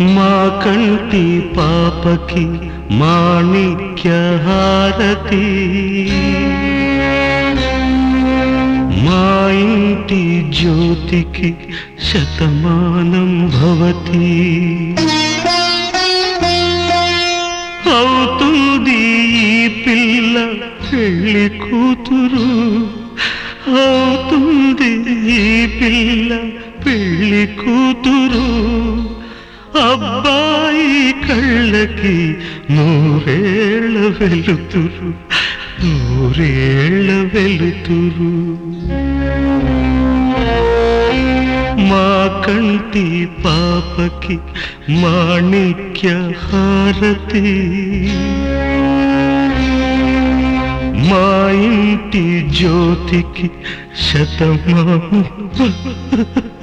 మా కంటి పాపకి మాణిక్య హారతి మా ఇంటి జ్యోతికి శతమానం భవతి అవుతుంది ఈ పిల్ల పెళ్లి కూతురు అవుతుంది ఈ పిల్ల పెళ్లి కూతురు అబ్బాయి కళ్ళకి నూరేళ్ళ వెలుతురు నూరేళ్ళ వెలుతురు మా కంటి పాపకి మాణిక్య హారతి మా ఇంటి జ్యోతికి శతమా